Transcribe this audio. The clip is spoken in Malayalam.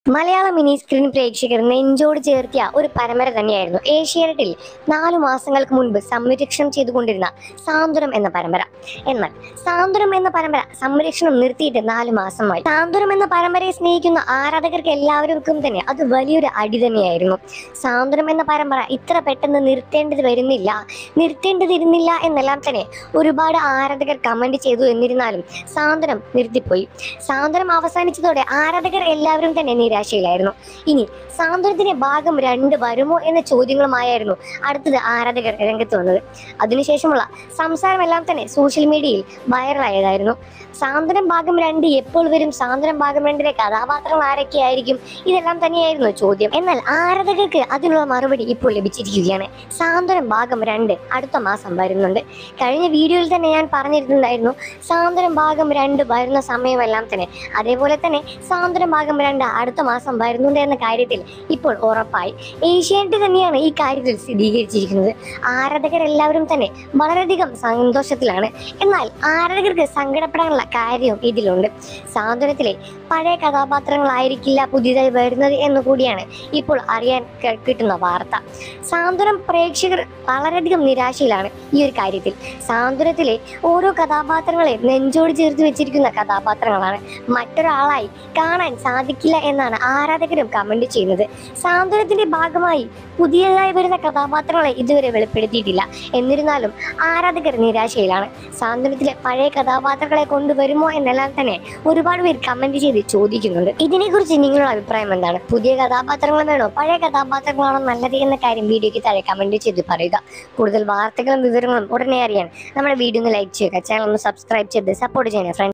മലയാള മിനി സ്ക്രീൻ പ്രേക്ഷകർ നെഞ്ചോട് ചേർത്തിയ ഒരു പരമ്പര തന്നെയായിരുന്നു ഏഷ്യാനെറ്റിൽ നാലു മാസങ്ങൾക്ക് മുൻപ് സംരക്ഷണം ചെയ്തുകൊണ്ടിരുന്ന സാന്ത്വനം എന്ന പരമ്പര എന്നാൽ സാന്ത്വനം എന്ന പരമ്പര സംരക്ഷണം നിർത്തിയിട്ട് നാല് മാസമായി സാന്ത്വനം എന്ന പരമ്പരയെ സ്നേഹിക്കുന്ന ആരാധകർക്ക് എല്ലാവർക്കും തന്നെ അത് വലിയൊരു അടി തന്നെയായിരുന്നു സാന്ത്വനം എന്ന പരമ്പര ഇത്ര പെട്ടെന്ന് നിർത്തേണ്ടത് വരുന്നില്ല നിർത്തേണ്ടതിരുന്നില്ല എന്നെല്ലാം തന്നെ ഒരുപാട് ആരാധകർ കമന്റ് ചെയ്തു എന്നിരുന്നാലും സാന്ത്വനം നിർത്തിപ്പോയി സാന്ത്വനം അവസാനിച്ചതോടെ ആരാധകർ എല്ലാവരും തന്നെ നിരാശയിലായിരുന്നു ഇനി സാന്ത്വനത്തിന്റെ ഭാഗം രണ്ട് വരുമോ എന്ന ചോദ്യങ്ങളുമായിരുന്നു അടുത്തത് ആരാധകർ രംഗത്ത് വന്നത് അതിനുശേഷമുള്ള സംസാരമെല്ലാം തന്നെ സോഷ്യൽ മീഡിയയിൽ വൈറലായതായിരുന്നു സാന്ത്വനം ഭാഗം രണ്ട് എപ്പോൾ വരും സാന്ത്വനം ഭാഗം രണ്ടിലെ കഥാപാത്രങ്ങൾ ആരൊക്കെയായിരിക്കും ഇതെല്ലാം തന്നെയായിരുന്നു ചോദ്യം എന്നാൽ ആരാധകർക്ക് അതിനുള്ള മറുപടി ഇപ്പോൾ ലഭിച്ചിരിക്കുകയാണ് സാന്ത്വനം ഭാഗം രണ്ട് അടുത്ത മാസം വരുന്നുണ്ട് കഴിഞ്ഞ വീഡിയോയിൽ തന്നെ ഞാൻ പറഞ്ഞിരുന്നുണ്ടായിരുന്നു സാന്ത്വനം ഭാഗം രണ്ട് വരുന്ന സമയമെല്ലാം തന്നെ അതേപോലെ തന്നെ സാന്ത്വനം ഭാഗം രണ്ട് അടുത്ത മാസം വരുന്നുണ്ട് എന്ന കാര്യത്തിൽ ഇപ്പോൾ ഉറപ്പായി ഏഷ്യാനെറ്റ് തന്നെയാണ് ഈ കാര്യത്തിൽ സ്ഥിരീകരിച്ചിരിക്കുന്നത് ആരാധകരെല്ലാവരും തന്നെ വളരെയധികം സന്തോഷത്തിലാണ് എന്നാൽ ആരാധകർക്ക് സങ്കടപ്പെടാനുള്ള കാര്യവും ഇതിലുണ്ട് സാന്ത്വനത്തിലെ പഴയ കഥാപാത്രങ്ങളായിരിക്കില്ല പുതിയതായി വരുന്നത് എന്ന് കൂടിയാണ് ഇപ്പോൾ അറിയാൻ ക- കിട്ടുന്ന വാർത്ത സാന്ത്വനം പ്രേക്ഷകർ വളരെയധികം നിരാശയിലാണ് ഈ ഒരു കാര്യത്തിൽ സാന്ത്വനത്തിലെ ഓരോ കഥാപാത്രങ്ങളെ നെഞ്ചോട് ചേർത്ത് വെച്ചിരിക്കുന്ന കഥാപാത്രങ്ങളാണ് മറ്റൊരാളായി കാണാൻ സാധിക്കില്ല എന്നാണ് ആരാധകരും കമന്റ് ചെയ്യുന്നത് സാന്ത്വനത്തിന്റെ ഭാഗമായി പുതിയതായി വരുന്ന കഥാപാത്രങ്ങളെ ഇതുവരെ വെളിപ്പെടുത്തിയിട്ടില്ല എന്നിരുന്നാലും ആരാധകർ നിരാശയിലാണ് സാന്ത്വനത്തിലെ പഴയ കഥാപാത്രങ്ങളെ കൊണ്ടുവരുമോ എന്നെല്ലാം തന്നെ ഒരുപാട് പേര് കമന്റ് ചെയ്ത് ചോദിക്കുന്നുണ്ട് ഇതിനെക്കുറിച്ച് നിങ്ങളുടെ അഭിപ്രായം എന്താണ് പുതിയ കഥാപാത്രങ്ങൾ വേണോ പഴയ കഥാപാത്രങ്ങളാണോ നല്ലത് എന്ന കാര്യം വീഡിയോയ്ക്ക് താഴെ കമന്റ് ചെയ്ത് പറയുക കൂടുതൽ വാർത്തകളും വിവരങ്ങളും ഉടനെ അറിയാൻ നമ്മുടെ വീഡിയോ ഒന്ന് ലൈക്ക് ചെയ്യുക ചാനൽ ഒന്ന് സബ്സ്ക്രൈബ് ചെയ്ത് സപ്പോർട്ട് ചെയ്യണേ ഫ്രണ്ട്സ്